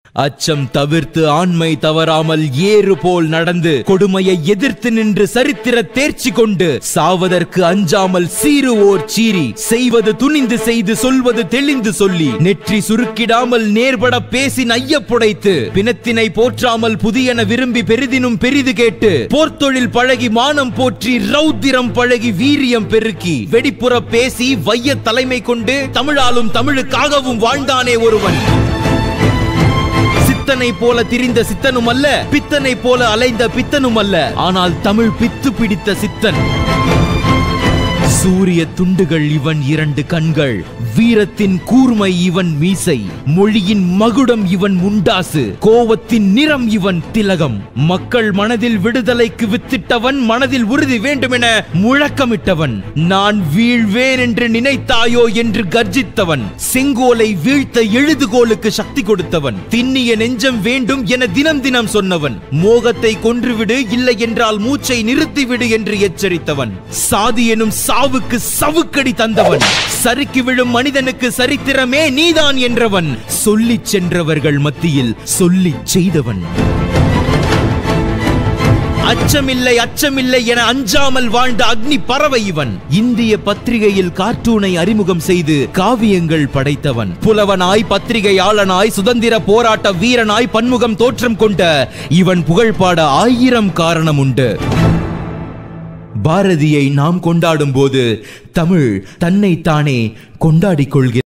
அச்சம் தவிர்த்து ஆண்மை தவறாமல் ஏறு போல் நடந்து கொடுமையை எதிர்த்து நின்று சரித்திர தேர்ச்சி கொண்டு சாவதற்கு அஞ்சாமல் சீருவோர் சீறி செய்வது துணிந்து செய்து சொல்வது தெளிந்து சொல்லி நெற்றி சுருக்கிடாமல் நேர்பட பேசி நையப்புடைத்து பிணத்தினை போற்றாமல் புதியன விரும்பி பெரிதினும் பெரிது கேட்டு போர்த்தொழில் பழகி மானம் போற்றி ரௌத்திரம் பழகி வீரியம் பெருக்கி வெடிப்புற பேசி வைய தலைமை கொண்டு தமிழாலும் தமிழுக்காகவும் வாழ்ந்தானே ஒருவன் சித்தனை போல திரிந்த சித்தனும் அல்ல பித்தனை போல அலைந்த பித்தனும் அல்ல ஆனால் தமிழ் பித்து பிடித்த சித்தன் சூரிய துண்டுகள் இவன் இரண்டு கண்கள் வீரத்தின் கூர்மை இவன் மீசை மொழியின் மகுடம் இவன் முண்டாசு கோவத்தின் நிறம் இவன் திலகம் மக்கள் மனதில் விடுதலைக்கு வித்திட்டவன் மனதில் உறுதி வேண்டுமென முழக்கமிட்டவன் நான் வீழ்வேன் என்று நினைத்தாயோ என்று கர்ஜித்தவன் செங்கோலை வீழ்த்த எழுதுகோலுக்கு சக்தி கொடுத்தவன் திண்ணிய நெஞ்சம் வேண்டும் என தினம் தினம் சொன்னவன் மோகத்தை கொன்றுவிடு இல்லை என்றால் மூச்சை நிறுத்திவிடு என்று எச்சரித்தவன் சாதி எனும் சாவுக்கு சவுக்கடி தந்தவன் சறுக்கி விழும் மனிதனுக்கு சரித்திரமே நீதான் என்றவன் சொல்லிச் சென்றவர்கள் மத்தியில் சொல்லிச் செய்தவன் அச்சமில்லை அச்சமில்லை என அஞ்சாமல் வாழ்ந்த அக்னி பறவை இவன் இந்திய பத்திரிகையில் கார்ட்டூனை அறிமுகம் செய்து காவியங்கள் படைத்தவன் புலவனாய் பத்திரிகையாளனாய் சுதந்திர போராட்ட வீரனாய் பன்முகம் தோற்றம் கொண்ட இவன் புகழ்பாட ஆயிரம் காரணம் உண்டு பாரதியை நாம் கொண்டாடும் போது தமிழ் தன்னைத்தானே கொண்டாடிக் கொள்கிறது